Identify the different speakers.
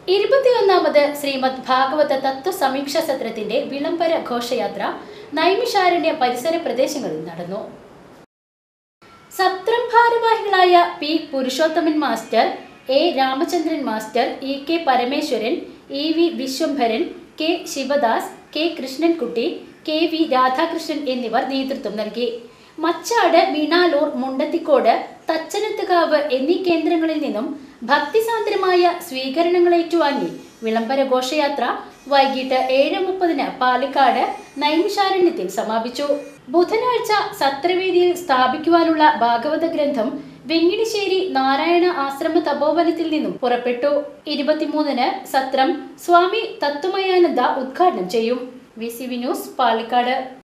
Speaker 1: ഇരുപത്തിയൊന്നാമത് ശ്രീമദ് ഭാഗവത തത്വ സമീക്ഷ സത്രത്തിന്റെ വിളംബര ഘോഷയാത്ര നൈമിഷാരണ്യ പരിസര പ്രദേശങ്ങളിൽ നടന്നു സത്രം ഭാരവാഹികളായ P Purushothaman master A Ramachandran master E K Parameswaran E V Viswambharan K Sivadas K Krishnankutty K V Radhakrishnan എന്നിവർ നേതൃത്വം നൽകി മച്ചാട് മീണാലൂർ മുണ്ടത്തിക്കോട് തച്ചനത്തുകാവ് എന്നീ കേന്ദ്രങ്ങളിൽ നിന്നും ഭക്തിസാന്ദ്രമായ സ്വീകരണങ്ങൾ ഏറ്റുവാങ്ങി വിളംബര ഘോഷയാത്ര വൈകിട്ട് ഏഴ് മുപ്പതിന് പാലക്കാട് നൈമിഷാരണ്യത്തിൽ സമാപിച്ചു ബുധനാഴ്ച സത്രവേദിയിൽ സ്ഥാപിക്കുവാനുള്ള ഭാഗവത ഗ്രന്ഥം വെങ്ങിണിശ്ശേരി നാരായണ ആശ്രമ തപോവനത്തിൽ നിന്നും പുറപ്പെട്ടു ഇരുപത്തിമൂന്നിന് സത്രം സ്വാമി തത്വമയാനന്ദ ഉദ്ഘാടനം ചെയ്യും V C V news Palakkad